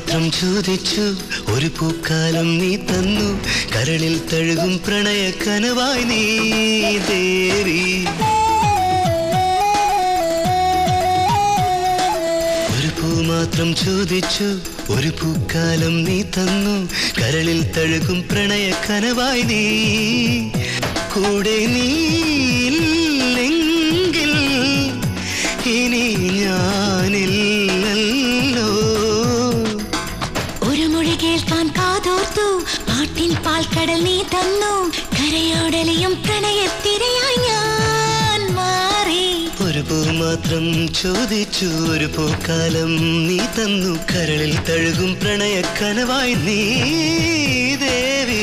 മാത്രം ചോദിച്ചു ഒരു പൂക്കാലം നീ തന്നു കരളിൽ തഴുകും പ്രണയ കനവായി നീ ദേവി ഒരു പൂ മാത്രം ചോദിച്ചു ഒരു പൂക്കാലം നീ തന്നു കരളിൽ തഴുകും പ്രണയ കനവായി നീ കൂടെ നീല്ലെങ്കിൽ ഇനി ഞാനില്ലല്ലോ ഒരു മൊഴി കേൾക്കാൻ കാതോർത്തു പാട്ടിൻ പാൽക്കടൽ നീ തന്നു കരയോടലിയും പ്രണയത്തിരയായി ഞാൻ മാറി ഒരു പൂ മാത്രം ചോദിച്ചു ഒരു പൂക്കാലം നീ തന്നു കരളിൽ തഴുകും പ്രണയ കനവായി നീ ദേവി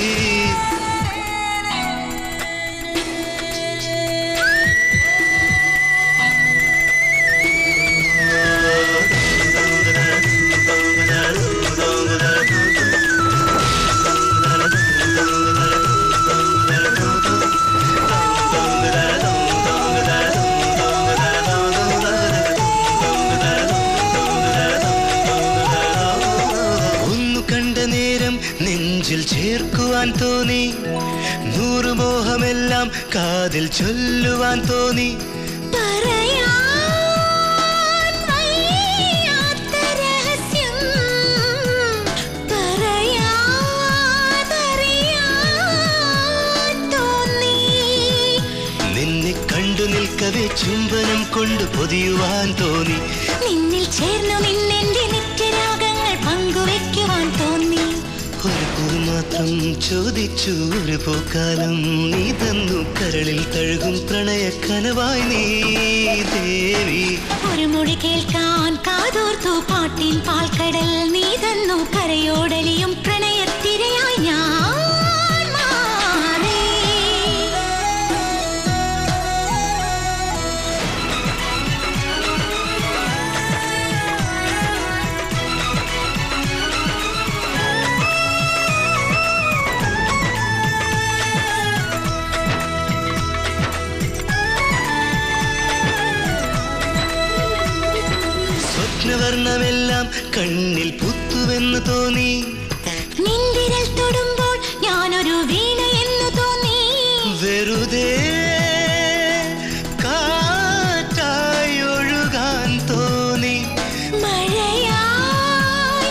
ഒന്നു കണ്ട നേരം നെഞ്ചിൽ ചേർക്കുവാൻ തോന്നി നൂറു മോഹമെല്ലാം കാതിൽ ചൊല്ലുവാൻ തോന്നി പറയാൻ വയ്യാത്ത രഹസ്യം പറയാതറിയാൻ തോന്നി നിന്നെ കണ്ടു നിൽക്കവേ ചുംബനം കൊണ്ട് പൊതിയുവാൻ തോന്നി നിന്നിൽ ചേർന്നു നിന്നെന്റെ നിത്യരാഗങ്ങൾ പങ്കുവെക്കുവാൻ തോന്നി ഒരു പൂ മാത്രം ചോദിച്ചു ഒരു പൂക്കാലം നീ തന്നു കരളിൽ തഴുകും പ്രണയ കനവായി നീ ദേവി ഒരു മൊഴി കേൾക്കാൻ കാതോർത്തു പാട്ടിൻ പാൽക്കടൽ നീ തന്നു കരയോടലിയും പ്രണയത്തിരയായി ഞാൻ മാറി സ്വപ്നവർണ്ണമെല്ലാം കണ്ണിൽ പുത്തുവെന്ന് തോന്നി നിന്തിരൽ തൊടുമ്പോൾ ഞാനൊരു വീണ എന്ന് തോന്നി വെറുതെ കാറ്റായി ഒഴുകാൻ തോന്നി മഴയായി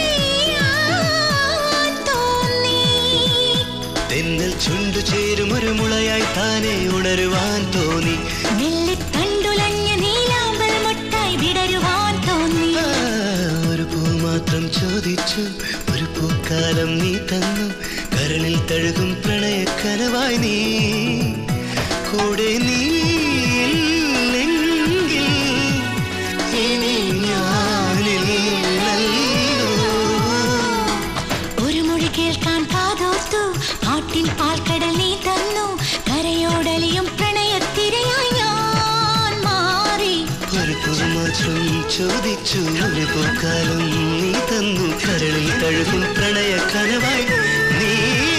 പെയ്യാൻ തോന്നി തെന്നൽ ചുണ്ടു ചേരും ഒരു മുളയായി താനെ ഉണരുവാൻ തോന്നി മെല്ലെ തണ്ടുലഞ്ഞ നീലാമ്പൽ മുട്ടായി വിടരുവാൻ തോന്നി ആ, ഒരു പൂ മാത്രം ചോദിച്ചു ഒരു പൂക്കാലം നീ തന്നു കരളിൽ തഴുകും പ്രണയ കനവായി നീ കൂടെ നീ ഇല്ലെങ്കിൽ ഇനി ഞാനില്ലല്ലോ ഒരു മൊഴി കേൾക്കാൻ കാതോർത്തു പാട്ടിൻ പാൽക്കടൽ നീ തന്നു കരയോടലിയും പ്രണയത്തിരയായി ഞാൻ മാറി ഒരു പൂ മാത്രം ചോദിച്ചു ഒരു പൂക്കാലം നീ തന്നു കരളിൽ തഴുകും പ്രണയ കനവായി നീ